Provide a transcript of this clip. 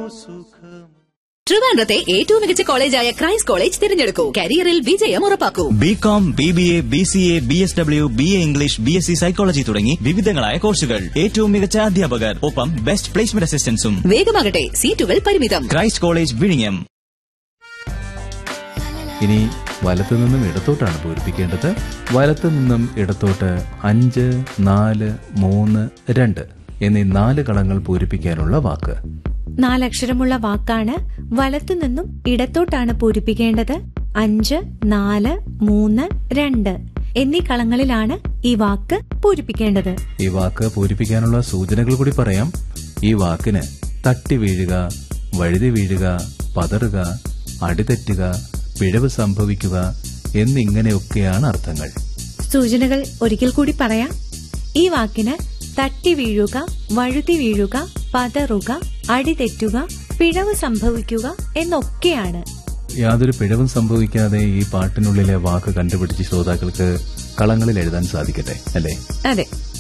സുഖം ട്രിവാൻഡ്രത്തെ ഏറ്റവും മികച്ച കോളേജായ ക്രൈസ്റ്റ് കോളേജ് തിരഞ്ഞെടുക്കൂ കരിയറിൽ വിജയം ഉറപ്പാക്കൂ B com B B A B C A B S W B A English B S C psychology തുടങ്ങി വിവിധങ്ങളായ കോഴ്സുകൾ ഏറ്റവും മികച്ച അധ്യാപകർ ഒപ്പം ബെസ്റ്റ് പ്ലേസ്മെന്റ് അസിസ്റ്റൻസും വേഗമാകട്ടെ സീറ്റുകൾ പരിമിതം ക്രൈസ്റ്റ് കോളേജ് വിഴിഞ്ഞം ഇനി വലത്തു നിന്നും ഇടത്തോട്ടാണ് പൂരിപ്പിക്കേണ്ടത് വലത്തു നിന്നും ഇടത്തോട്ട് അഞ്ച് നാല് മൂന്ന് രണ്ട് എന്നീ നാല് കളങ്ങൾ പൂരിപ്പിക്കാനുള്ള വാക്ക് നാലക്ഷരമുള്ള വാക്കാണ് വലത്തുനിന്നും ഇടത്തോട്ടാണ് പൂരിപ്പിക്കേണ്ടത് അഞ്ച് നാല് മൂന്ന് രണ്ട് എന്നീ കളങ്ങളിലാണ് ഈ വാക്ക് പൂരിപ്പിക്കേണ്ടത് ഈ വാക്ക് പൂരിപ്പിക്കാനുള്ള സൂചനകൾ കൂടി പറയാം ഈ വാക്കിന് തട്ടി വീഴുക വഴുതി വീഴുക പതറുക അടിതെറ്റുക പിഴവ് സംഭവിക്കുക എന്നിങ്ങനെയൊക്കെയാണ് അർത്ഥങ്ങൾ സൂചനകൾ ഒരിക്കൽ കൂടി പറയാം ഈ വാക്കിന് തട്ടി വീഴുക വഴുതി വീഴുക പതറുക അടിതെറ്റുക പിഴവ് സംഭവിക്കുക എന്നൊക്കെയാണ് യാതൊരു പിഴവും സംഭവിക്കാതെ ഈ പാട്ടിനുള്ളിലെ വാക്ക് കണ്ടുപിടിച്ച് ശ്രോതാക്കൾക്ക് കളങ്ങളിൽ എഴുതാൻ സാധിക്കട്ടെ അല്ലേ അതെ